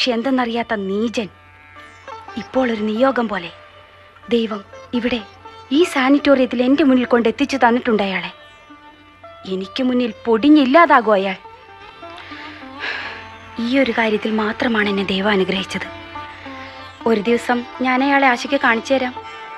പക്ഷെ എന്തെന്നറിയാത്ത നീചൻ ഇപ്പോൾ ഒരു നിയോഗം പോലെ ദൈവം ഇവിടെ ഈ സാനിറ്റോറിയത്തിൽ എൻ്റെ മുന്നിൽ കൊണ്ട് എത്തിച്ചു തന്നിട്ടുണ്ട് അയാളെ എനിക്ക് മുന്നിൽ പൊടിഞ്ഞില്ലാതാകും അയാൾ ഈ ഒരു കാര്യത്തിൽ മാത്രമാണ് എന്നെ ദൈവം അനുഗ്രഹിച്ചത് ഒരു ദിവസം ഞാൻ അയാളെ ആശയ്ക്ക് കാണിച്ചു തരാം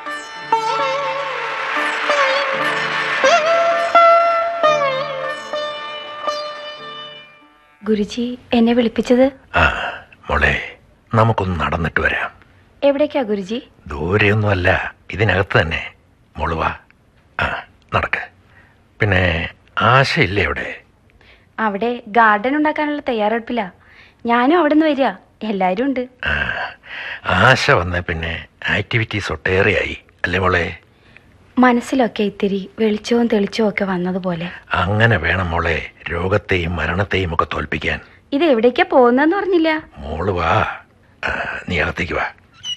ഗുരുജി എന്നെ വിളിപ്പിച്ചത് ആ മോളെ നമുക്കൊന്ന് നടന്നിട്ട് വരാം എവിടേക്കാ ഗുരുജി ദൂരെയൊന്നുമല്ല ഇതിനകത്ത് തന്നെ മോള് വാ ആ നടക്ക് പിന്നെ ആശയില്ലേ അവിടെ അവിടെ ഗാർഡൻ ഉണ്ടാക്കാനുള്ള തയ്യാറെടുപ്പില്ല ഞാനും അവിടെ നിന്ന് വരിക എല്ലാവരും ഉണ്ട് ആ ആശ വന്ന പിന്നെ ആക്ടിവിറ്റീസ് ഒട്ടേറെയായി അല്ലേ മോളെ മനസ്സിലൊക്കെ ഇത്തിരി വെളിച്ചവും തെളിച്ചവും ഒക്കെ വന്നതുപോലെ അങ്ങനെ വേണം മോളെ രോഗത്തെയും മരണത്തെയും ഒക്കെ തോൽപ്പിക്കാൻ ഇത് എവിടേക്കാ പോകുന്നതെന്ന് പറഞ്ഞില്ല മോള് വാ ആ, നീ അകത്തേക്ക് വാ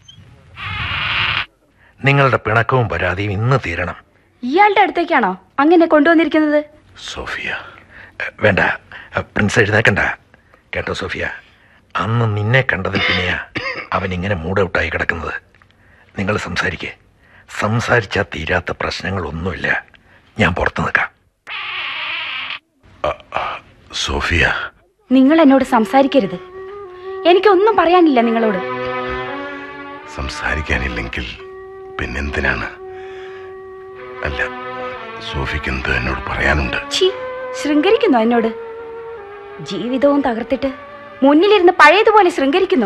നിങ്ങളുടെ പിണക്കവും പരാതിയും ഇന്ന് തീരണം ഇയാളുടെ അടുത്തേക്കാണോ അങ്ങനെ കൊണ്ടുവന്നിരിക്കുന്നത് സോഫിയ എ, വേണ്ട എ, പ്രിൻസ് എഴുന്നേക്കണ്ട കേട്ടോ സോഫിയ അന്ന് നിന്നെ കണ്ടതിൽ പിന്നെയാ അവൻ ഇങ്ങനെ മൂഡൌട്ടായി കിടക്കുന്നത് നിങ്ങൾ സംസാരിക്കേ സംസാരിച്ചാൽ തീരാത്ത പ്രശ്നങ്ങളൊന്നുമില്ല ഞാൻ പുറത്ത് നിൽക്കാം സോഫിയ നിങ്ങൾ എന്നോട് സംസാരിക്കരുത് എനിക്കൊന്നും പറയാനില്ല നിങ്ങളോട് സംസാരിക്കാനില്ലെങ്കിൽ പിന്നെന്തിനാണ് അല്ല സോഫിക്ക് എന്ത് എന്നോട് പറയാനുണ്ട് ഛീ ശൃംഗരിക്കുന്നോ എന്നോട് ജീവിതവും തകർത്തിട്ട് മുന്നിലിരുന്ന് പഴയതുപോലെ ശൃംഗരിക്കുന്നു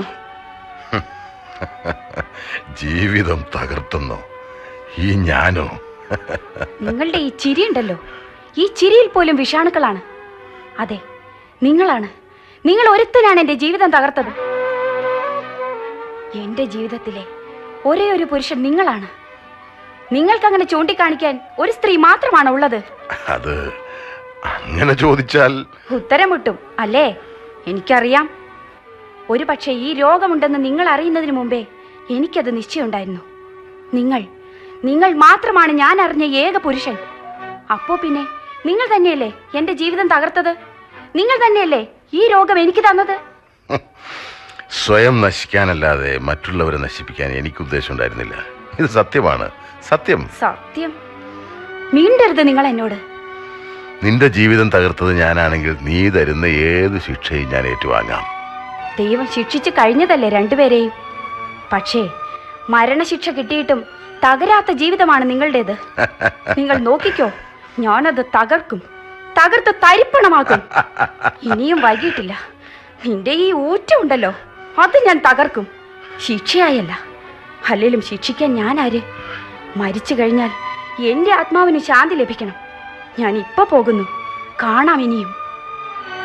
ജീവിതം തകർത്തുന്നോ ഈ ഞാനോ നിങ്ങളുടെ ഈ ചിരി ഉണ്ടല്ലോ ഈ ചിരിയിൽ പോലും വിഷാണുക്കളാണ് അതെ നിങ്ങളാണ് നിങ്ങൾ ഒരുത്തനാണ് എന്റെ ജീവിതം തകർത്തത് എന്റെ ജീവിതത്തിലെ ഒരേ ഒരു പുരുഷൻ നിങ്ങളാണ് നിങ്ങൾക്കങ്ങനെ ചൂണ്ടിക്കാണിക്കാൻ ഒരു സ്ത്രീ മാത്രമാണ് ഉള്ളത് അത് അങ്ങനെ ചോദിച്ചാൽ ഉത്തരം മുട്ടും അല്ലേ എനിക്കറിയാം ഒരു പക്ഷേ ഈ രോഗമുണ്ടെന്ന് നിങ്ങൾ അറിയുന്നതിന് മുമ്പേ എനിക്കത് നിശ്ചയമുണ്ടായിരുന്നു നിങ്ങൾ നിങ്ങൾ മാത്രമാണ് ഞാൻ അറിഞ്ഞ ഏക പുരുഷൻ അപ്പോ പിന്നെ നിങ്ങൾ തന്നെയല്ലേ എന്റെ ജീവിതം തകർത്തത് നിങ്ങൾ തന്നെയല്ലേ ഈ രോഗം എനിക്ക് തന്നത് സ്വയം നശിക്കാനല്ലാതെ മറ്റുള്ളവരെ നശിപ്പിക്കാൻ എനിക്ക് ഉദ്ദേശമുണ്ടായിരുന്നില്ല ഇത് സത്യമാണ് സത്യം സത്യം മീണ്ടരുത് നിങ്ങൾ എന്നോട് നിന്റെ ജീവിതം തകർത്തത് ഞാനാണെങ്കിൽ നീ തരുന്ന ഏത് ശിക്ഷയും ഞാൻ ഏറ്റുവാങ്ങാം ദൈവം ശിക്ഷിച്ചു കഴിഞ്ഞതല്ലേ രണ്ടുപേരെയും പക്ഷേ മരണശിക്ഷ കിട്ടിയിട്ടും തകരാത്ത ജീവിതമാണ് നിങ്ങളുടേത് നിങ്ങൾ നോക്കിക്കോ ഞാനത് തകർക്കും തകർത്ത് തരിപ്പണമാക്കും ഇനിയും വൈകിട്ടില്ല നിന്റെ ഈ ഊറ്റമുണ്ടല്ലോ അത് ഞാൻ തകർക്കും ശിക്ഷയായല്ല അല്ലേലും ശിക്ഷിക്കാൻ ഞാൻ ആര് മരിച്ചു കഴിഞ്ഞാൽ എന്റെ ആത്മാവിന് ശാന്തി ലഭിക്കണം ഞാൻ ഇപ്പൊ പോകുന്നു കാണാം ഇനിയും